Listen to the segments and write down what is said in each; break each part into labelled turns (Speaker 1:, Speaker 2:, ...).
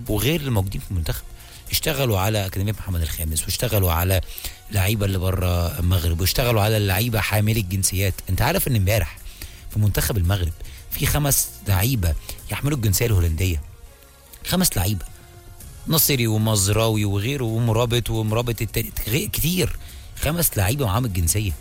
Speaker 1: وغير الموجودين في المنتخب اشتغلوا على اكاديميه محمد الخامس واشتغلوا على لعيبه اللي بره المغرب واشتغلوا على اللعيبه حاملي الجنسيات انت عارف ان امبارح في منتخب المغرب في خمس لعيبه يحملوا الجنسيه الهولنديه خمس لعيبه نصري ومزراوي وغيره ومرابط ومرابط التاني غير- كتير خمس لعيبه معاهم الجنسيه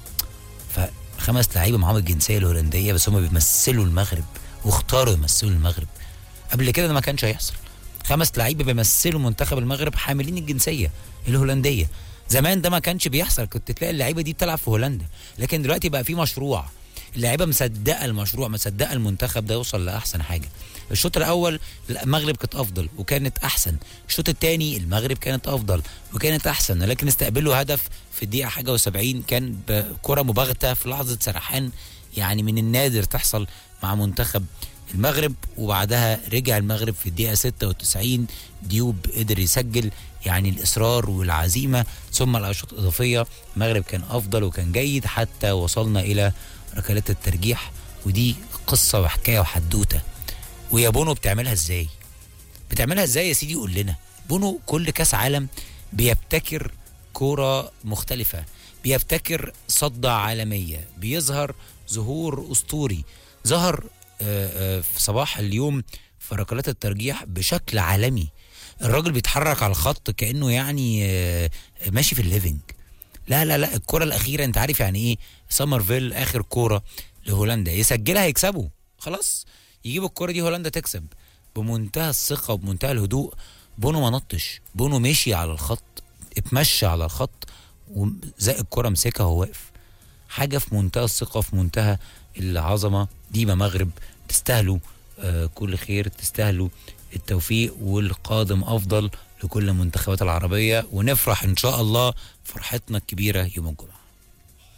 Speaker 1: فخمس لعيبه معاهم الجنسيه الهولنديه بس هم بيمثلوا المغرب واختاروا يمثلوا المغرب قبل كده ده ما كانش هيحصل خمس لعيبه بيمثلوا منتخب المغرب حاملين الجنسيه الهولنديه زمان ده ما كانش بيحصل كنت تلاقي اللعيبه دي بتلعب في هولندا لكن دلوقتي بقى في مشروع اللعيبه مصدقه المشروع مصدقه المنتخب ده يوصل لاحسن حاجه الشوط الاول المغرب كانت افضل وكانت احسن الشوط الثاني المغرب كانت افضل وكانت احسن لكن استقبلوا هدف في الدقيقه حاجه و70 كان بكره مباغته في لحظه سرحان يعني من النادر تحصل مع منتخب المغرب وبعدها رجع المغرب في الدقيقه 96 ديوب قدر يسجل يعني الاصرار والعزيمه ثم الاشواط الاضافيه المغرب كان افضل وكان جيد حتى وصلنا الى ركلات الترجيح ودي قصه وحكايه وحدوته ويا بونو بتعملها ازاي بتعملها ازاي يا سيدي قول لنا بونو كل كاس عالم بيبتكر كوره مختلفه بيبتكر صدة عالمية بيظهر ظهور أسطوري ظهر آه، آه، في صباح اليوم في ركلات الترجيح بشكل عالمي الراجل بيتحرك على الخط كأنه يعني آه، ماشي في الليفينج لا لا لا الكرة الأخيرة أنت عارف يعني إيه سمرفيل آخر كورة لهولندا يسجلها يكسبوا خلاص يجيبوا الكرة دي هولندا تكسب بمنتهى الثقة وبمنتهى الهدوء بونو ما نطش بونو مشي على الخط اتمشى على الخط وزق الكرة مسكها وهو واقف حاجة في منتهى الثقة في منتهى العظمة ديما مغرب تستاهلوا آه كل خير تستاهلوا التوفيق والقادم أفضل لكل المنتخبات العربية ونفرح إن شاء الله فرحتنا الكبيرة يوم الجمعة